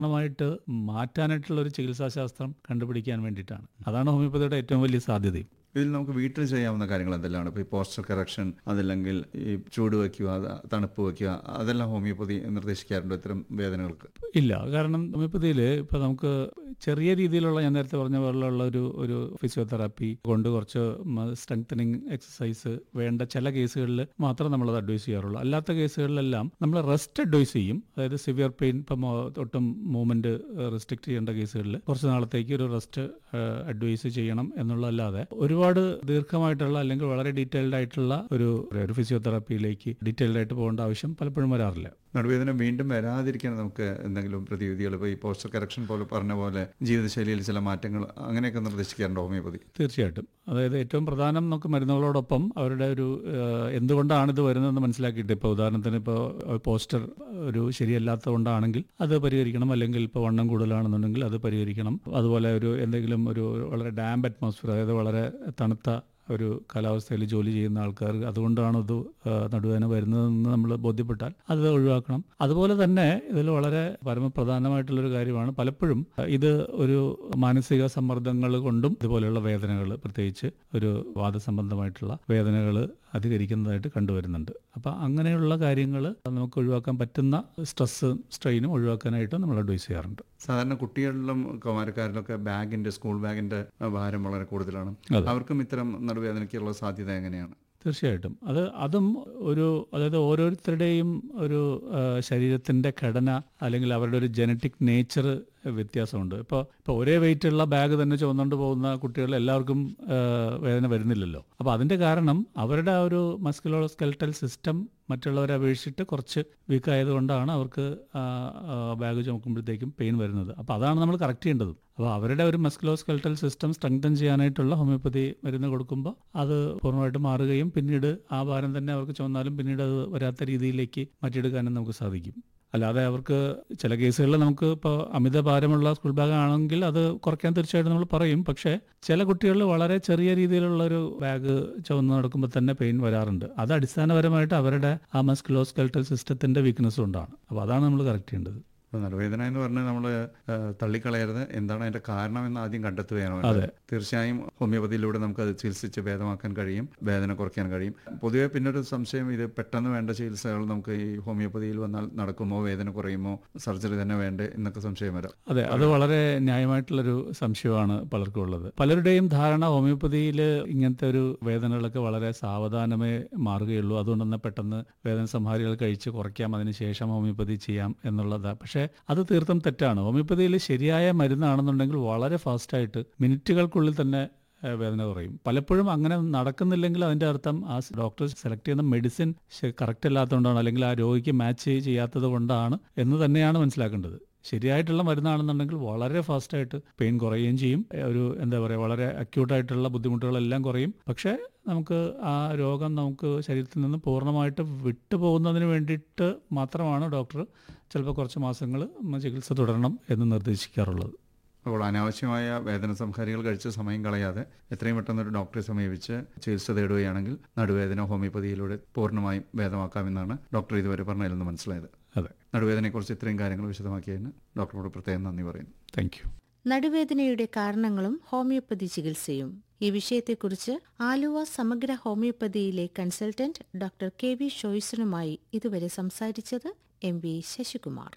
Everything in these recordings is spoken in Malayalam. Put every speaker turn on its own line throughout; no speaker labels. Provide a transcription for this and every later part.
പൂർണ്ണമായിട്ട് മാറ്റാനായിട്ടുള്ള ഒരു ചികിത്സാശാസ്ത്രം കണ്ടുപിടിക്കാൻ വേണ്ടിയിട്ടാണ് അതാണ് ഹോമിയോപ്പതിയുടെ ഏറ്റവും വലിയ സാധ്യതയും
ഇതിൽ നമുക്ക് വീട്ടിൽ ചെയ്യാവുന്ന കാര്യങ്ങൾ എന്തെല്ലാമാണ് ഇപ്പോൾ ഈ പോസ്റ്റർ കറക്ഷൻ അതല്ലെങ്കിൽ ഈ ചൂട് വയ്ക്കുക അത് തണുപ്പ് വയ്ക്കുക അതെല്ലാം ഹോമിയോപ്പതി നിർദ്ദേശിക്കാറുണ്ട് ഇത്തരം വേദനകൾക്ക്
ഇല്ല കാരണം ഹോമിയോപ്പതിയിൽ ഇപ്പോൾ നമുക്ക് ചെറിയ രീതിയിലുള്ള ഞാൻ നേരത്തെ പറഞ്ഞ പോലുള്ള ഒരു ഒരു ഫിസിയോതെറാപ്പി കൊണ്ട് കുറച്ച് സ്ട്രെങ്തനിങ് എക്സസൈസ് വേണ്ട ചില കേസുകളിൽ മാത്രം നമ്മളത് അഡ്വൈസ് ചെയ്യാറുള്ളൂ അല്ലാത്ത കേസുകളിലെല്ലാം നമ്മൾ റെസ്റ്റ് അഡ്വൈസ് ചെയ്യും അതായത് സിവിയർ പെയിൻ ഇപ്പം ഒട്ടും മൂവ്മെന്റ് റെസ്ട്രിക്ട് ചെയ്യേണ്ട കേസുകളിൽ കുറച്ച് നാളത്തേക്ക് ഒരു റെസ്റ്റ് അഡ്വൈസ് ചെയ്യണം എന്നുള്ളതല്ലാതെ ഒരുപാട് ദീർഘമായിട്ടുള്ള അല്ലെങ്കിൽ വളരെ ഡീറ്റെയിൽഡ് ആയിട്ടുള്ള ഒരു ഒരു ഫിസിയോതെറാപ്പിയിലേക്ക് ഡീറ്റെയിൽഡ് ആയിട്ട് പോകേണ്ട ആവശ്യം പലപ്പോഴും വരാറില്ല
നടുവേദന വീണ്ടും വരാതിരിക്കാൻ നമുക്ക് എന്തെങ്കിലും പ്രതിവിധികൾ ഇപ്പോൾ ഈ പോസ്റ്റർ കറക്ഷൻ പോലെ പറഞ്ഞ പോലെ ജീവിതശൈലിയിൽ ചില മാറ്റങ്ങൾ അങ്ങനെയൊക്കെ നിർദ്ദേശിക്കാറുണ്ട് ഹോമിയോപ്പതി
തീർച്ചയായിട്ടും അതായത് ഏറ്റവും പ്രധാനം നമുക്ക് മരുന്നുകളോടൊപ്പം അവരുടെ ഒരു ഏഹ്, എന്തുകൊണ്ടാണ് ഇത് വരുന്നതെന്ന് മനസ്സിലാക്കിയിട്ട് ഇപ്പോൾ ഉദാഹരണത്തിന് ഇപ്പോൾ പോസ്റ്റർ ഒരു ശരിയല്ലാത്തതുകൊണ്ടാണെങ്കിൽ അത് പരിഹരിക്കണം അല്ലെങ്കിൽ ഇപ്പോൾ വണ്ണം കൂടുതലാണെന്നുണ്ടെങ്കിൽ അത് പരിഹരിക്കണം അതുപോലെ ഒരു എന്തെങ്കിലും ഒരു വളരെ ഡാംപ് അറ്റ്മോസ്ഫിയർ അതായത് വളരെ തണുത്ത ഒരു കാലാവസ്ഥയിൽ ജോലി ചെയ്യുന്ന ആൾക്കാർ അതുകൊണ്ടാണ് ഇത് ആ, നടുവേദന വരുന്നതെന്ന് നമ്മൾ ബോധ്യപ്പെട്ടാൽ അത് ഒഴിവാക്കണം അതുപോലെ തന്നെ ഇതിൽ വളരെ പരമപ്രധാനമായിട്ടുള്ളൊരു കാര്യമാണ് പലപ്പോഴും ഇത് ഒരു മാനസിക സമ്മർദ്ദങ്ങൾ കൊണ്ടും ഇതുപോലെയുള്ള വേദനകൾ പ്രത്യേകിച്ച് ഒരു വാദസംബന്ധമായിട്ടുള്ള വേദനകൾ അധികരിക്കുന്നതായിട്ട് കണ്ടുവരുന്നുണ്ട് അപ്പം അങ്ങനെയുള്ള കാര്യങ്ങൾ നമുക്ക് ഒഴിവാക്കാൻ പറ്റുന്ന സ്ട്രെസ്സും സ്ട്രെയിനും ഒഴിവാക്കാനായിട്ട് നമ്മൾ അഡ്വൈസ് ചെയ്യാറുണ്ട്
സാധാരണ കുട്ടികളിലും കൗമാരക്കാരിലൊക്കെ ബാഗിന്റെ സ്കൂൾ ബാഗിന്റെ ഭാരം വളരെ കൂടുതലാണ്
അതെ.
അവർക്കും ഇത്തരം നടുവേദനയ്ക്കുള്ള സാധ്യത എങ്ങനെയാണ്
തീർച്ചയായിട്ടും അത് അതും ഒരു അതായത് ഓരോരുത്തരുടെയും ഒരു ആ, ശരീരത്തിന്റെ ഘടന അല്ലെങ്കിൽ അവരുടെ ഒരു ജനറ്റിക് നേച്ചർ വ്യത്യാസമുണ്ട് ഇപ്പോൾ ഇപ്പോൾ ഒരേ വെയിറ്റ് ഉള്ള ബാഗ് തന്നെ ചുമന്നുകൊണ്ട് പോകുന്ന കുട്ടികൾ എല്ലാവർക്കും ആ, വേദന വരുന്നില്ലല്ലോ അപ്പോൾ അതിന്റെ കാരണം അവരുടെ ആ ഒരു മസ്കുലോ സ്കെൽട്ടൽ സിസ്റ്റം മറ്റുള്ളവരെ അപേക്ഷിച്ചിട്ട് കുറച്ച് വീക്ക് ആയതുകൊണ്ടാണ് അവർക്ക് ആ, ആ, ബാഗ് ചുമക്കുമ്പോഴത്തേക്കും പെയിൻ വരുന്നത് അപ്പോൾ അതാണ് നമ്മൾ കറക്റ്റ് ചെയ്യേണ്ടത് അപ്പോൾ അവരുടെ ഒരു മസ്കുലോ സ്കെൽട്ടൽ സിസ്റ്റം സ്ട്രെങ്തൻ ചെയ്യാനായിട്ടുള്ള ഹോമിയോപ്പതി മരുന്ന് കൊടുക്കുമ്പോൾ അത് പൂർണ്ണമായിട്ട് മാറുകയും പിന്നീട് ആ ഭാരം തന്നെ അവർക്ക് ചുമന്നാലും പിന്നീട് അത് വരാത്ത രീതിയിലേക്ക് മാറ്റിയെടുക്കാനും നമുക്ക് സാധിക്കും അല്ലാതെ അവർക്ക് ചില കേസുകളിൽ നമുക്ക് ഇപ്പോൾ അമിത ഭാരമുള്ള സ്കൂൾ ബാഗ് ആണെങ്കിൽ അത് കുറയ്ക്കാൻ തീർച്ചയായിട്ടും നമ്മൾ പറയും പക്ഷേ ചില കുട്ടികളിൽ വളരെ ചെറിയ രീതിയിലുള്ള ഒരു ബാഗ് ചുവന്ന് നടക്കുമ്പോൾ തന്നെ പെയിൻ വരാറുണ്ട് അത് അടിസ്ഥാനപരമായിട്ട് അവരുടെ ആ മസ്കുലോ സ്കെൽട്ടൽ സിസ്റ്റത്തിന്റെ വീക്ക്നെസ് കൊണ്ടാണ് അപ്പോൾ അതാണ് നമ്മൾ കറക്റ്റ് ചെയ്യേണ്ടത്
അപ്പോൾ നടുവേദന എന്ന് പറഞ്ഞാൽ നമ്മൾ തള്ളിക്കളയരുത് എന്താണ് അതിന്റെ കാരണം എന്ന് ആദ്യം കണ്ടെത്തുകയാണ് വേണ്ടത്. തീർച്ചയായും ഹോമിയോപ്പതിയിലൂടെ നമുക്ക് അത് ചികിത്സിച്ച് ഭേദമാക്കാൻ കഴിയും വേദന കുറയ്ക്കാൻ കഴിയും പൊതുവെ പിന്നൊരു സംശയം ഇത് പെട്ടെന്ന് വേണ്ട ചികിത്സകൾ നമുക്ക് ഈ ഹോമിയോപ്പതിയിൽ വന്നാൽ നടക്കുമോ വേദന കുറയുമോ സർജറി തന്നെ വേണ്ടേ എന്നൊക്കെ സംശയം വരാം
അതെ അത് വളരെ ന്യായമായിട്ടുള്ളൊരു സംശയമാണ് പലർക്കും ഉള്ളത് പലരുടെയും ധാരണ ഹോമിയോപ്പതിയിൽ ഇങ്ങനത്തെ ഒരു വേദനകളൊക്കെ വളരെ സാവധാനമേ മാറുകയുള്ളൂ അതുകൊണ്ട് തന്നെ പെട്ടെന്ന് വേദന സംഹാരികൾ കഴിച്ച് കുറയ്ക്കാം അതിനുശേഷം ഹോമിയോപ്പതി ചെയ്യാം എന്നുള്ളതാണ് പക്ഷേ അത് തീർത്തും തെറ്റാണ് ഹോമിയോപ്പതിയിൽ ശരിയായ മരുന്നാണെന്നുണ്ടെങ്കിൽ വളരെ ഫാസ്റ്റായിട്ട് മിനിറ്റുകൾക്കുള്ളിൽ തന്നെ ഏഹ് വേദന കുറയും പലപ്പോഴും അങ്ങനെ നടക്കുന്നില്ലെങ്കിൽ അതിന്റെ അർത്ഥം ആ ഡോക്ടർ സെലക്ട് ചെയ്യുന്ന മെഡിസിൻ കറക്റ്റ് അല്ലാത്തതുകൊണ്ടാണ് അല്ലെങ്കിൽ ആ രോഗിക്ക് മാച്ച് ചെയ്യാത്തത് കൊണ്ടാണ് എന്ന് തന്നെയാണ് മനസ്സിലാക്കേണ്ടത് ശരിയായിട്ടുള്ള മരുന്നാണെന്നുണ്ടെങ്കിൽ വളരെ ഫാസ്റ്റായിട്ട് പെയിൻ കുറയുകയും ചെയ്യും ഏഹ് ഒരു എന്താ പറയുക വളരെ അക്യൂട്ടായിട്ടുള്ള ബുദ്ധിമുട്ടുകളെല്ലാം കുറയും പക്ഷേ നമുക്ക് ആ രോഗം നമുക്ക് ശരീരത്തിൽ നിന്ന് പൂർണ്ണമായിട്ട് വിട്ടുപോകുന്നതിന് വേണ്ടിയിട്ട് മാത്രമാണ് ഡോക്ടർ ചിലപ്പോൾ കുറച്ച് മാസങ്ങൾ ചികിത്സ തുടരണം എന്ന് നിർദ്ദേശിക്കാറുള്ളത്
അപ്പോൾ അനാവശ്യമായ വേദന സംഹാരികൾ കഴിച്ച് സമയം കളയാതെ എത്രയും പെട്ടെന്ന് ഒരു ഡോക്ടറെ സമീപിച്ച് ചികിത്സ തേടുകയാണെങ്കിൽ നടുവേദന ഹോമിയോപ്പതിയിലൂടെ പൂർണ്ണമായും ഭേദമാക്കാമെന്നാണ് ഡോക്ടർ ഇതുവരെ പറഞ്ഞതിൽ നിന്ന് മനസ്സിലായത്
അതെ
നടുവേദനയെക്കുറിച്ച് ഇത്രയും കാര്യങ്ങൾ വിശദമാക്കിയതിന് ഡോക്ടറോട് പ്രത്യേകം നന്ദി പറയുന്നു
താങ്ക് യു
നടുവേദനയുടെ കാരണങ്ങളും ഹോമിയോപ്പതി ചികിത്സയും ഈ വിഷയത്തെക്കുറിച്ച് ആലുവ സമഗ്ര ഹോമിയോപ്പതിയിലെ കൺസൾട്ടന്റ് ഡോക്ടർ കെ വി ഷോയ്സണുമായി ഇതുവരെ സംസാരിച്ചത് M V Sasikumar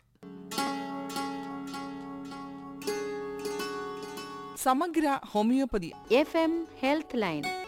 Samagra homoeopathy
F M health line